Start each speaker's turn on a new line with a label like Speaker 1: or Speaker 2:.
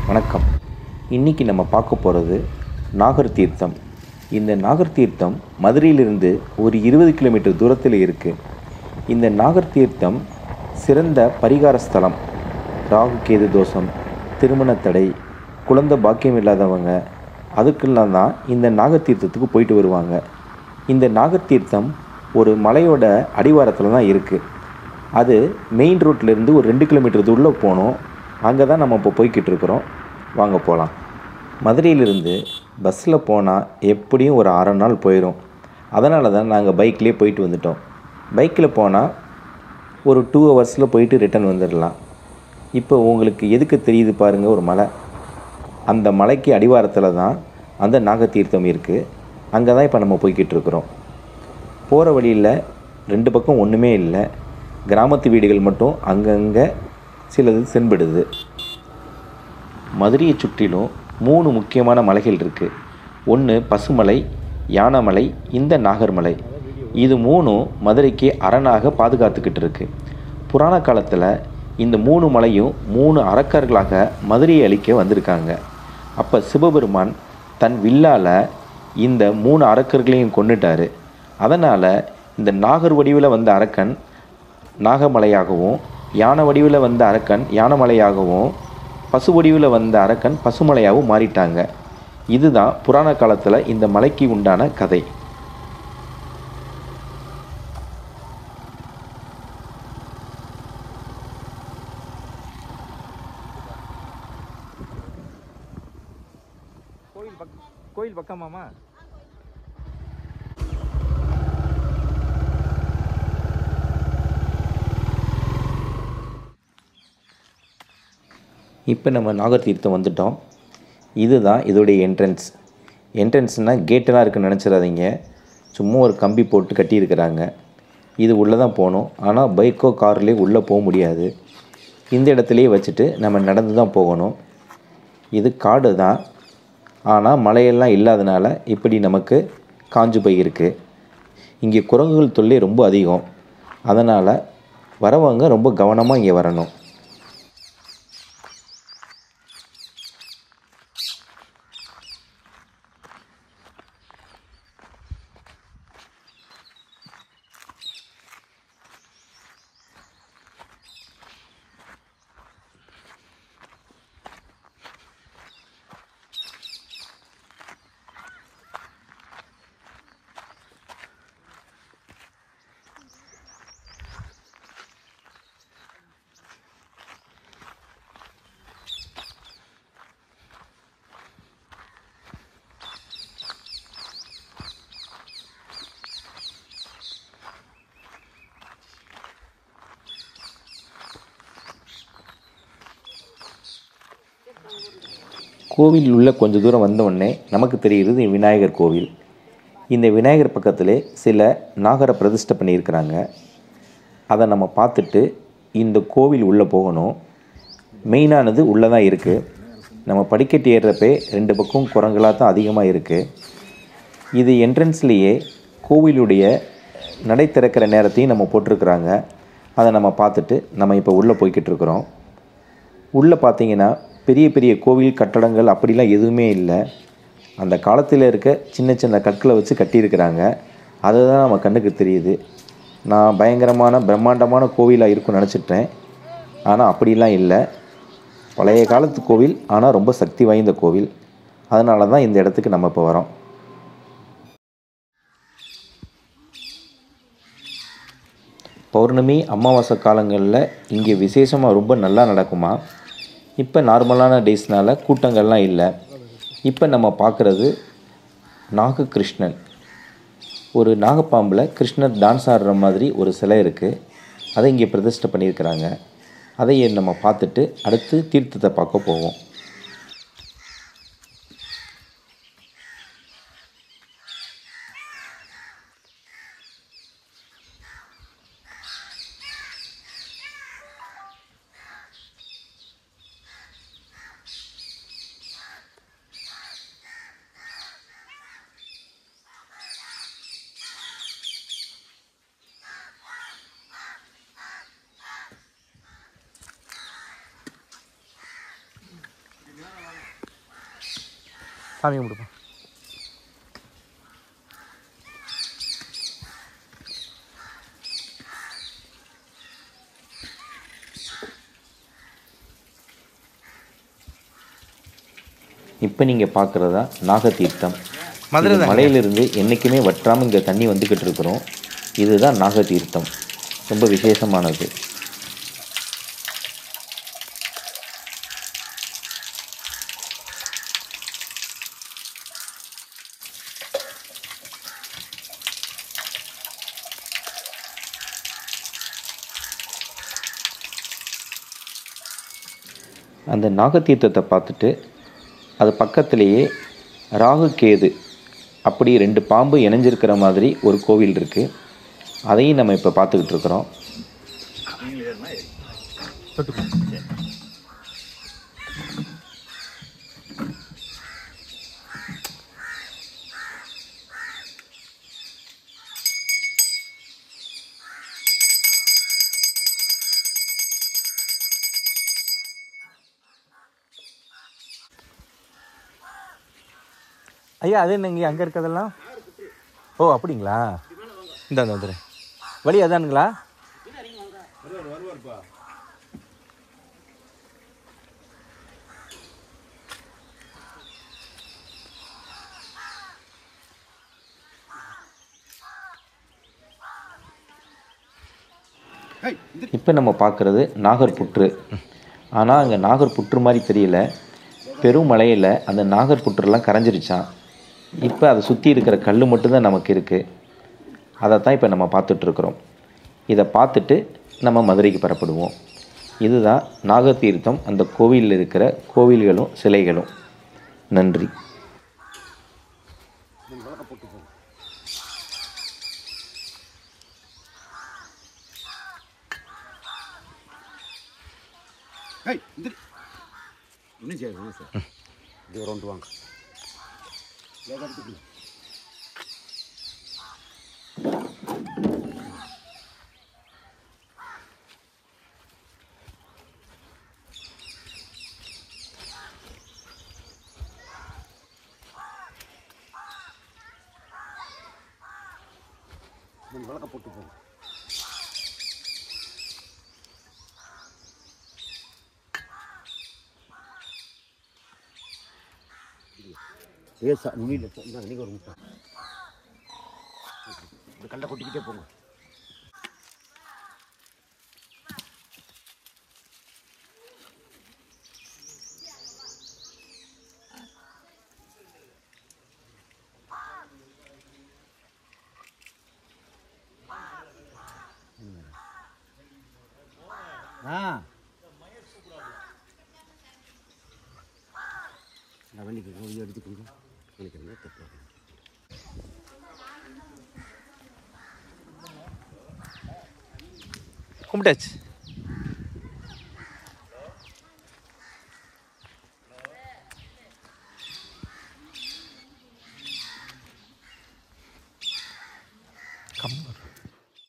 Speaker 1: வணக்கம் இன்றைக்கி நம்ம பார்க்க போகிறது நாகர் தீர்த்தம் இந்த நாகர் தீர்த்தம் மதுரையிலிருந்து ஒரு இருபது கிலோமீட்டர் தூரத்தில் இருக்குது இந்த நாகர் தீர்த்தம் சிறந்த பரிகார ஸ்தலம் ராகு கேது தோஷம் திருமண தடை குழந்தை பாக்கியம் இல்லாதவங்க அதுக்கெல்லாம் தான் இந்த நாகர் தீர்த்தத்துக்கு போயிட்டு வருவாங்க இந்த நாகர் தீர்த்தம் ஒரு மலையோட அடிவாரத்தில் தான் இருக்குது அது மெயின் ரோட்லேருந்து ஒரு ரெண்டு கிலோமீட்டர் தூரில் போகணும் அங்கே தான் நம்ம இப்போ போய்கிட்டு இருக்கிறோம் வாங்க போகலாம் மதுரையிலிருந்து பஸ்ஸில் போனால் எப்படியும் ஒரு அரை நாள் போயிடும் அதனால தான் நாங்கள் பைக்லேயே போயிட்டு வந்துட்டோம் பைக்கில் போனால் ஒரு டூ ஹவர்ஸில் போயிட்டு ரிட்டர்ன் வந்துடலாம் இப்போ உங்களுக்கு எதுக்கு தெரியுது பாருங்கள் ஒரு மலை அந்த மலைக்கு அடிவாரத்தில் தான் அந்த நாகத்தீர்த்தம் இருக்குது அங்கே தான் இப்போ நம்ம போய்கிட்டு இருக்கிறோம் போகிற வழியில் ரெண்டு பக்கம் ஒன்றுமே இல்லை கிராமத்து வீடுகள் மட்டும் அங்கங்கே சிலது தென்படுது மதுரையை சுற்றிலும் மூணு முக்கியமான மலைகள் இருக்குது ஒன்று பசுமலை யானமலை இந்த நாகர்மலை இது மூணும் மதுரைக்கு அரணாக பாதுகாத்துக்கிட்டு இருக்கு புராண காலத்தில் இந்த மூணு மலையும் மூணு அரக்கர்களாக மதுரையை அழிக்க வந்திருக்காங்க அப்போ சிவபெருமான் தன் வில்லால் இந்த மூணு அரக்கர்களையும் கொண்டுட்டாரு அதனால் இந்த நாகர் வடிவில் வந்த அரக்கன் நாகமலையாகவும் யானை வடிவில் வந்த அரக்கன் யானமலையாகவும் பசு வடிவில் வந்த அரக்கன் பசுமலையாகவும் மாறிட்டாங்க இதுதான் புராண காலத்தில் இந்த மலைக்கு உண்டான கதை
Speaker 2: கோயில் பக் கோயில் பக்கமாமா
Speaker 1: இப்போ நம்ம நாகர் தீர்த்தம் வந்துட்டோம் இதுதான் இதோடைய என்ட்ரன்ஸ் என்ட்ரன்ஸ்னால் கேட்டெல்லாம் இருக்குன்னு நினச்சிடாதீங்க சும்மா ஒரு கம்பி போட்டு கட்டியிருக்கிறாங்க இது உள்ளே தான் போகணும் ஆனால் பைக்கோ கார்லேயோ உள்ளே போக முடியாது இந்த இடத்துலையே வச்சுட்டு நம்ம நடந்து தான் போகணும் இது காடு தான் ஆனால் மழையெல்லாம் இல்லாதனால இப்படி நமக்கு காஞ்சு போயிருக்கு இங்கே குரங்குகள் தொல்லை ரொம்ப அதிகம் அதனால் வரவங்க ரொம்ப கவனமாக இங்கே வரணும் கோவில் உள்ள கொஞ்ச தூரம் வந்த உடனே நமக்கு தெரிகிறது விநாயகர் கோவில் இந்த விநாயகர் பக்கத்திலே சில நாகரை பிரதிஷ்டை பண்ணியிருக்கிறாங்க அதை நம்ம பார்த்துட்டு இந்த கோவில் உள்ளே போகணும் மெயினானது உள்ளே தான் இருக்குது நம்ம படிக்கட்டு ஏறுறப்பே ரெண்டு பக்கம் குரங்களாக தான் அதிகமாக இருக்குது இது என்ட்ரன்ஸ்லேயே கோவிலுடைய நடை திறக்கிற நேரத்தையும் நம்ம போட்டிருக்கிறாங்க அதை நம்ம பார்த்துட்டு நம்ம இப்போ உள்ளே போய்கிட்டு இருக்கிறோம் உள்ளே பார்த்தீங்கன்னா பெரிய பெரிய கோவில் கட்டடங்கள் அப்படிலாம் எதுவுமே இல்லை அந்த காலத்தில் இருக்க சின்ன சின்ன கற்களை வச்சு கட்டியிருக்கிறாங்க அதுதான் நம்ம கண்ணுக்கு தெரியுது நான் பயங்கரமான பிரம்மாண்டமான கோவிலாக இருக்கும்னு நினச்சிட்டேன் ஆனால் அப்படிலாம் இல்லை பழைய காலத்து கோவில் ஆனால் ரொம்ப சக்தி வாய்ந்த கோவில் அதனால தான் இந்த இடத்துக்கு நம்ம இப்போ வரோம் பௌர்ணமி அமாவாசை காலங்களில் இங்கே விசேஷமாக ரொம்ப நல்லா நடக்குமா இப்போ நார்மலான டேஸ்னால் கூட்டங்கள்லாம் இல்லை இப்போ நம்ம பார்க்குறது நாககிருஷ்ணன் ஒரு நாகப்பாம்பில் கிருஷ்ணர் டான்ஸ் ஆடுற மாதிரி ஒரு சிலை இருக்குது அதை இங்கே பிரதிஷ்டை பண்ணியிருக்கிறாங்க அதை நம்ம பார்த்துட்டு அடுத்து தீர்த்தத்தை பார்க்க போவோம்
Speaker 2: சாமி கும்பிடுப்பா
Speaker 1: இப்போ நீங்கள் பார்க்குறதா நாகதீர்த்தம்
Speaker 2: மதுரை
Speaker 1: இது
Speaker 2: தாங்க.
Speaker 1: மலையிலிருந்து என்றைக்குமே வற்றாமல் இங்கே தண்ணி வந்துக்கிட்டு இருக்கிறோம் இதுதான் நாகதீர்த்தம் ரொம்ப விசேஷமானது அந்த நாகதீர்த்தத்தை பார்த்துட்டு அது பக்கத்திலேயே ராகு கேது அப்படி ரெண்டு பாம்பு இணைஞ்சிருக்கிற மாதிரி ஒரு கோவில் இருக்குது அதையும் நம்ம இப்போ பார்த்துக்கிட்டு இருக்கிறோம்
Speaker 2: தொட்டுக்கோ ஐயா அது என்னங்க அங்கே இருக்கிறதெல்லாம் ஓ அப்படிங்களா இந்த வந்துடுறேன் வழி அதானுங்களா
Speaker 1: இப்போ நம்ம பார்க்குறது நாகர் புற்று ஆனால் அங்கே நாகர் புற்று மாதிரி தெரியல பெரும் மலையில் அந்த நாகர் புற்றுலாம் கரைஞ்சிருச்சான் இப்போ அதை சுற்றி இருக்கிற கல் மட்டும்தான் நமக்கு இருக்குது அதை தான் இப்போ நம்ம பார்த்துட்ருக்குறோம் இதை பார்த்துட்டு நம்ம மதுரைக்கு புறப்படுவோம் இதுதான் நாகதீர்த்தம் அந்த கோவிலில் இருக்கிற கோவில்களும் சிலைகளும் நன்றி
Speaker 3: இன்னும் சரி இன்னும் சார் இது ரெண்டு வாங்க விளக்க போட்டு போங்க ஏசா நுனியில் இந்தாங்க நீங்கள் ஒரு முட்டை இந்த கல்லை கொட்டிக்கிட்டே போங்க ஆ நான் வண்டிக்கு கொஞ்சம் எடுத்துக்கோங்க நினைக்கிறேன் தப்பு
Speaker 2: கும்பிட்டாச்சு